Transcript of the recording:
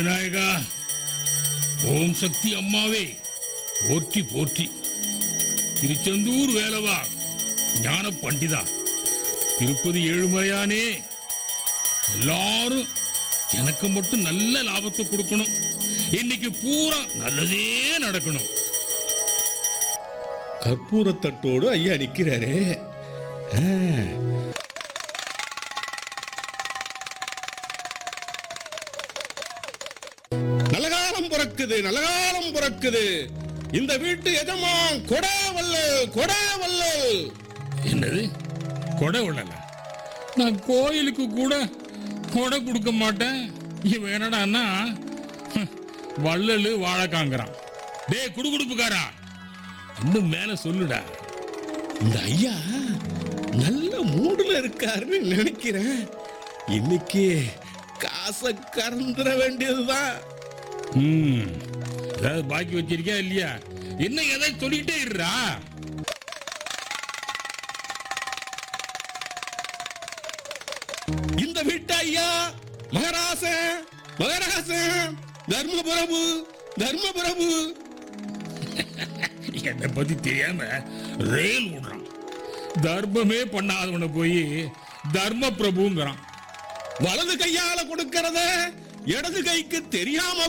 விநாயகா ஓம் சக்தி அம்மாவே போற்றி போற்றி திருச்செந்தூர் வேலவா ஞான பண்டிதா திருப்பதி ஏழுமலையானே எல்லாரும் எனக்கு மட்டும் நல்ல லாபத்தை கொடுக்கணும் இன்னைக்கு பூரா நல்லதே நடக்கணும் கற்பூரத்தட்டோடு ஐயா நிக்கிறாரே ஆ. நல்ல காலம் பிறக்குது நல்ல காலம் பிறக்குது இந்த வீட்டு எஜமான் கொடா வல்லல் கொடா வல்லல் என்னது கொடை விடல நான் கோயிலுக்கு கூட கொடை கொடுக்க மாட்டேன் இவன் என்னடான்னா ஹம், வள்ளலு வாழைக்காங்கிறான் டேய் குடுகுடுப்புக்காரா இன்னும் மேல சொல்லுடா இந்த ஐயா நல்ல மூடுல இருக்காருன்னு நினைக்கிறேன் இன்னைக்கு காசை கறந்துட வேண்டியதுதான் ம் ஏதாவது பாக்கி வச்சிருக்கியா இல்லையா என்ன ஏதாவது சொல்லிக்கிட்டே இருடா இந்த வீட்டு ஐயா மகராசன் மகராசன் தர்மபுரபு தர்மபுரபு என்னை பத்தி தெரியாம ரயில் விடுறான் தர்மமே பண்ணாதவனை போய் தர்ம பிரபுங்கிறான் வலது கையால கொடுக்கறத இடது கைக்கு தெரியாம